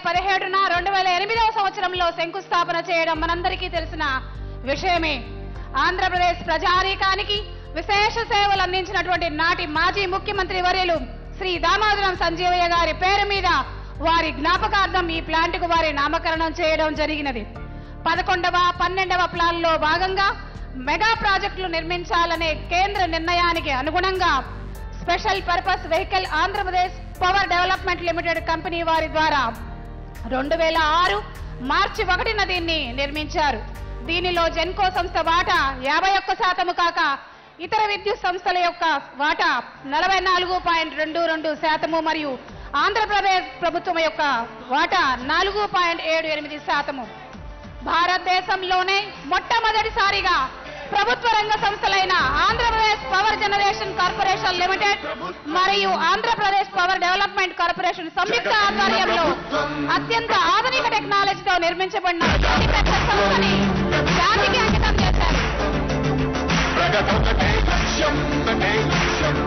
పదిహేడున రెండు వేల ఎనిమిదవ సంవత్సరంలో శంకుస్థాపన చేయడం మనందరికీ తెలిసిన విషయమే ఆంధ్రప్రదేశ్ ప్రజానీకానికి విశేష సేవలు అందించినటువంటి నాటి మాజీ ముఖ్యమంత్రి వర్యులు శ్రీ దామోదరం సంజీవయ్య గారి పేరు మీద వారి జ్ఞాపకార్థం ఈ ప్లాంట్ కు వారి నామకరణం చేయడం జరిగినది పదకొండవ పన్నెండవ ప్లాన్ లో భాగంగా మెగా ప్రాజెక్టులు నిర్మించాలనే కేంద్ర నిర్ణయానికి అనుగుణంగా special purpose vehicle Andhra Pradesh power development limited company వారి ద్వారా రెండు వేల ఆరు మార్చి ఒకటిన దీన్ని నిర్మించారు దీనిలో జెన్కో సంస్థ వాటా యాభై ఒక్క శాతము కాక ఇతర విద్యుత్ సంస్థల యొక్క వాటా నలభై నాలుగు పాయింట్ రెండు రెండు శాతము మరియు ఆంధ్రప్రదేశ్ ప్రభుత్వం యొక్క వాటా నాలుగు పాయింట్ ఏడు ఎనిమిది శాతము భారతదేశంలోనే మొట్టమొదటిసారిగా ప్రభుత్వ రంగ సంస్థలైన Andhra Pradesh power generation corporation limited మరియు ఆంధ్రప్రదేశ్ పవర్ డెవలప్మెంట్ కార్పొరేషన్ సంయుక్త ఆధ్వర్యంలో అత్యంత ఆధునిక టెక్నాలజీతో నిర్మించబడిన అతిపెద్ద సంస్థని జాతికి అంకితం చేశారు ప్రగతొకటే లక్ష్యం ఒకటే లక్ష్యం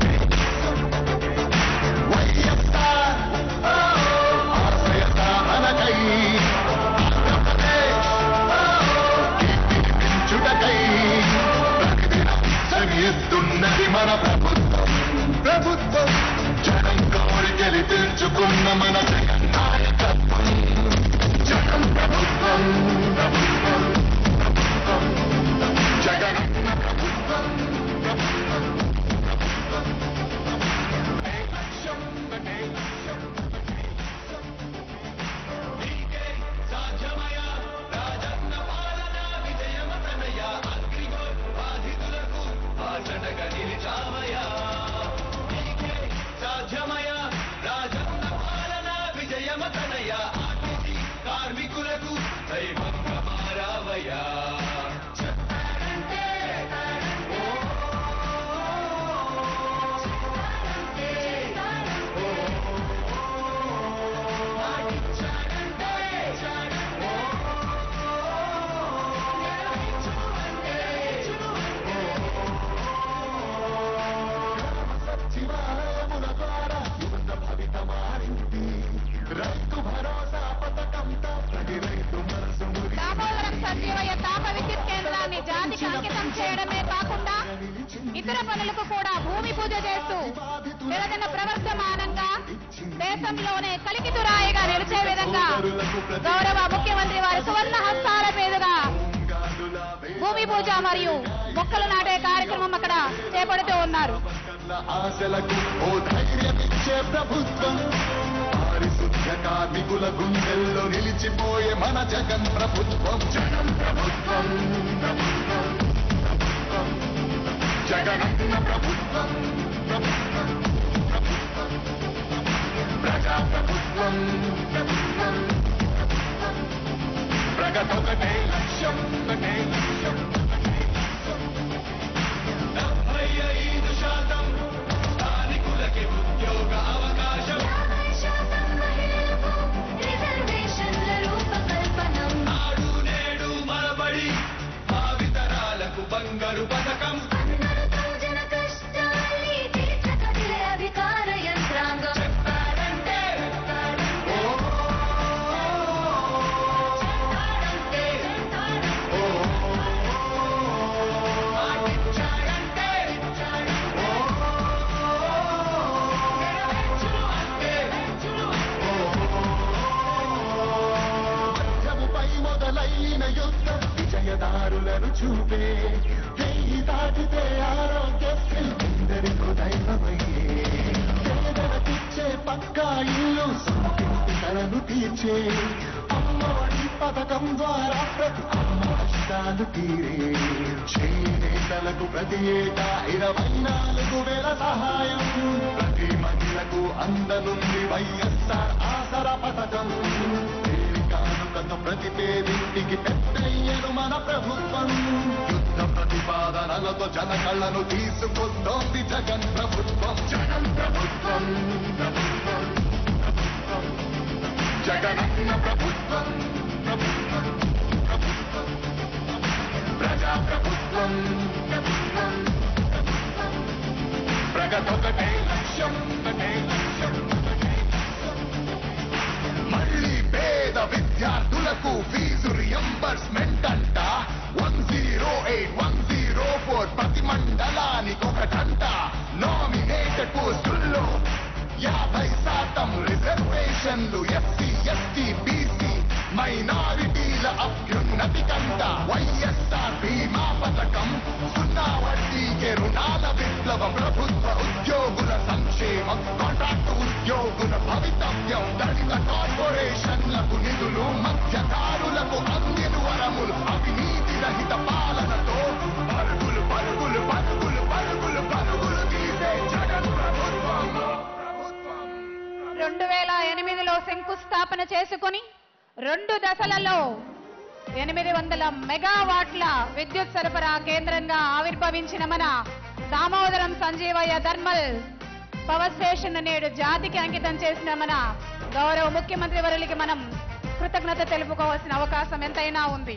వైఎస్ఆర్ ఆశయ సాధనకై ఆంధ్రప్రదేశ్ కీర్తిని పెంచుటకై ప్రతిదినం శ్రమిస్తున్నది మన ప్రభుత్వం ప్రభుత్వం జనం కోరి గెలిపించుకున్న మన జగన్ నాయకత్వం జగన్ ప్రభుత్వం ప్రభుత్వం ప్రభుత్వం జగనన్న ప్రభుత్వం ప్రభుత్వం ప్రభుత్వం ఒకటే లక్ష్యం ఒకటే లక్ష్యం ఒకటే లక్ష్యం. నీకే సాధ్యమయ రాజన్న పాలన విజయమతనయ అగ్రిగో బాధితులకు ఆచటగా నిలిచామయ నీకే సాధ్యమయ రాజన్న పాలన విజయమతనయ ఆర్టీసీ కార్మికులకు దైవంగా మారావయ్యా సచివాలయముల ద్వారా యువత భవిత మారింది రైతు భరోసా పథకంతో ప్రతి రైతు మనసు మురి దామోదరం సంజీవయ్య తాప విద్యుత్ కేంద్రాన్ని జాతికి అంకితం చేయడమే కాకుండా ఇతర పనులకు కూడా భూమి పూజ చేస్తూ నిరదన ప్రవర్తమానంగా దేశంలోనే కలికితురాయిగా నిలిచే విధంగా గౌరవ ముఖ్యమంత్రి వారి సువర్ణ హస్తాల మీదుగా భూమి పూజ మరియు మొక్కలు నాటే కార్యక్రమం అక్కడ చేపడుతూ ఉన్నారు కన్న ఆశలకు ఓ ధైర్యమిచ్చే ప్రభుత్వం పారిశుద్ధ్య కార్మికుల గుండెల్లో నిలిచిపోయే మన జగన్ ప్రభుత్వం జగన్ ప్రభుత్వం ప్రభుత్వం ప్రభుత్వం జగనన్న ప్రభుత్వం ప్రభుత్వం ప్రభుత్వం ప్రజా ప్రభుత్వం ప్రభుత్వం ప్రభుత్వం ప్రగతొకటే లక్ష్యం ఒకటే లక్ష్యం ఒకటే లక్ష్యం డెబ్బై ఐదు శాతం స్థానికులకి ఉద్యోగ అవకాశం నాడు నేడు మరబడి భావితరాలకు బంగారు పథకం చెప్పారంటే ఓ ఓ మాటిచ్చారంటే మధ్యముపై మొదలైన యుద్ధం విజయదారులను చూపే వెయ్యి దాటితే ఆరోగ్యశ్రీ ఎందరికో దైవమయ్యే పేదలకిచ్చే పక్కా ఇల్లు సొంతింటి కలను తీర్చే అమ్మఒడి పథకం ద్వారా ప్రతి అమ్మ కష్టాలు తీరే చేనేతలకు ప్రతి ఏటా ఇరవై నాలుగు వేల సహాయం ప్రతి మహిళకు అందనుంది వైఎస్ఆర్ ఆసర పథకం కానుకతో ప్రతి పేదింటికి పెద్దయ్యను మన ప్రభుత్వం యుద్ధ ప్రతిపాదనలతో జన కళ్ళను తీసుకొస్తోంది జగన్ ప్రభుత్వం జగన్ ప్రభుత్వం ప్రభుత్వం ప్రభుత్వం జగనన్న ప్రభుత్వం ప్రభుత్వం ప్రభుత్వం ప్రజా ప్రభుత్వం ప్రభుత్వం ప్రభుత్వం ప్రగతొకటే లక్ష్యం ఒకటే లక్ష్యం ఒకటే లక్ష్యం మళ్ళీ పిల్లలకు ఫీజు రియంబర్స్మెంట్ అంట one zero eight one zero four ప్రతి మండలానికి ఒకటంట నామినేటెడ్ పోస్టుల్లో యాభై శాతం రిజర్వేషన్లు ఎస్సీ ఎస్టీ బీసీ మైనారిటీల అభ్యున్నతి కంట వైఎస్ఆర్ బీమా పథకం సున్నా వడ్డీకే రుణాల విప్లవం ప్రభుత్వ ఉద్యోగుల సంక్షేమం కాంట్రాక్ట్ ఉద్యోగుల భవితవ్యం దళిత కార్పొరేషన్లకు నిధులు మధ్యకారులకు అందిన వరములు అవినీతి రహిత పాలనతో పరుగులు పరుగులు పరుగులు పరుగులు పరుగులు తీసే జగన్ ప్రభుత్వం ప్రభుత్వం రెండు వేల ఎనిమిదిలో శంకుస్థాపన చేసుకుని రెండు దశలలో ఎనిమిది వందల మెగావాట్ల విద్యుత్ సరఫరా కేంద్రంగా ఆవిర్భవించిన మన Damodaram Sanjeevaiah thermal power station నేడు జాతికి అంకితం చేసిన మన గౌరవ ముఖ్యమంత్రి వర్యులకి మనం కృతజ్ఞత తెలుపుకోవాల్సిన అవకాశం ఎంతైనా ఉంది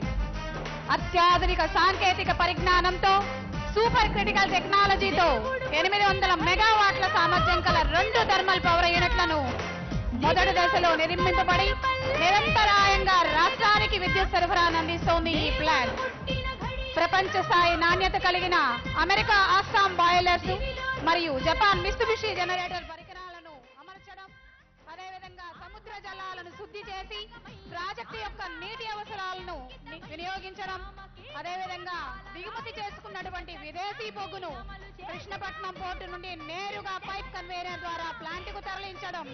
అత్యాధునిక సాంకేతిక పరిజ్ఞానంతో సూపర్ క్రిటికల్ టెక్నాలజీతో ఎనిమిది వందల మెగావాట్ల సామర్థ్యం కల రెండు థర్మల్ పవర్ యూనిట్లను మొదటి దశలో నిర్మింపబడి నిరంతరాయంగా రాష్ట్రానికి విద్యుత్ సరఫరాను అందిస్తోంది ఈ ప్లాంట్ ప్రపంచ స్థాయి నాణ్యత కలిగిన అమెరికా ఆస్సాం బాయిలర్స్ మరియు జపాన్ మిస్తుబిషి జనరేటర్ పరికరాలను అమర్చడం అదేవిధంగా సముద్ర జలాలను శుద్ధి చేసి ప్రాజెక్టు యొక్క నీటి అవసరాలను ని- వినియోగించడం అదేవిధంగా దిగుమతి చేసుకున్నటువంటి విదేశీ బొగ్గును కృష్ణపట్నం పోర్టు నుండి నేరుగా పైప్ కన్వేయర్ ద్వారా ప్లాంట్ కు తరలించడం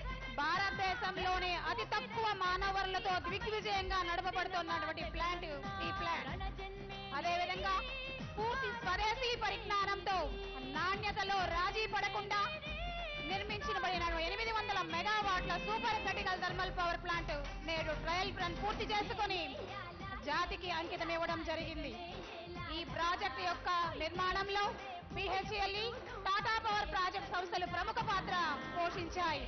భారతదేశంలోనే అతి తక్కువ మానవరులతో దిగ్విజయంగా నడపబడుతున్నటువంటి ప్లాంట్ ఈ ప్లాంట్ అదేవిధంగా పూర్తి స్వదేశీ పరిజ్ఞానంతో నాణ్యతలో రాజీ పడకుండా నిర్మించబడిన ఎనిమిది వందల మెగావాట్ల super critical thermal power plant నేడు ట్రయల్ రన్ పూర్తి చేసుకుని జాతికి అంకితం ఇవ్వడం జరిగింది ఈ ప్రాజెక్ట్ యొక్క నిర్మాణంలో పిహెచ్ఎల్ఈ టాటా పవర్ ప్రాజెక్ట్ సంస్థలు ప్రముఖ పాత్ర పోషించాయి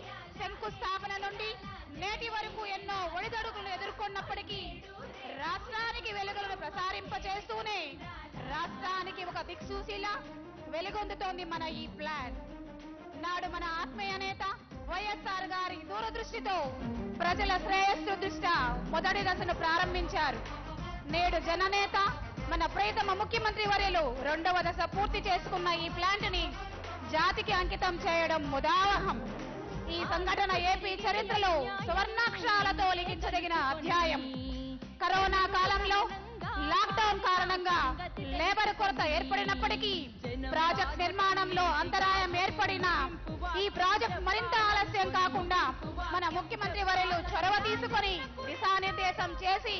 శంకుస్థాపన నుండి నేటి వరకు ఎన్నో ఒడిదొడుకులు ఎదుర్కొన్నప్పటికీ రాష్ట్రానికి వెలుగులను ప్రసారింపచేస్తూనే రాష్ట్రానికి ఒక దిక్సూసిలా వెలుగొందుతోంది మన ఈ ప్లాన్ నాడు మన ఆత్మీయ నేత వైఎస్ఆర్ గారి దూరదృష్టితో ప్రజల శ్రేయస్సు దృష్ట్యా మొదటి దశను ప్రారంభించారు నేడు జననేత మన ప్రియతమ ముఖ్యమంత్రి వర్యులు రెండవ దశ పూర్తి చేసుకున్న ఈ ప్లాంట్ ని జాతికి అంకితం చేయడం ముదావహం ఈ సంఘటన ఏపీ చరిత్రలో సువర్ణాక్షరాలతో లిఖించదగిన అధ్యాయం కరోనా కాలంలో లాక్డౌన్ కారణంగా లేబర్ కొరత ఏర్పడినప్పటికీ ప్రాజెక్ట్ నిర్మాణంలో అంతరాయం ఏర్పడిన ఈ ప్రాజెక్ట్ మరింత ఆలస్యం కాకుండా మన ముఖ్యమంత్రి వర్యులు చొరవ తీసుకొని దిశానిర్దేశం చేసి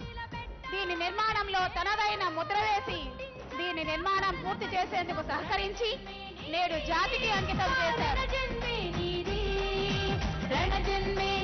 దీని నిర్మాణంలో తనదైన ముద్ర వేసి దీని నిర్మాణం పూర్తి చేసేందుకు సహకరించి నేడు జాతికి అంకితం చేశారు రణజన్మే నీది రణజన్మే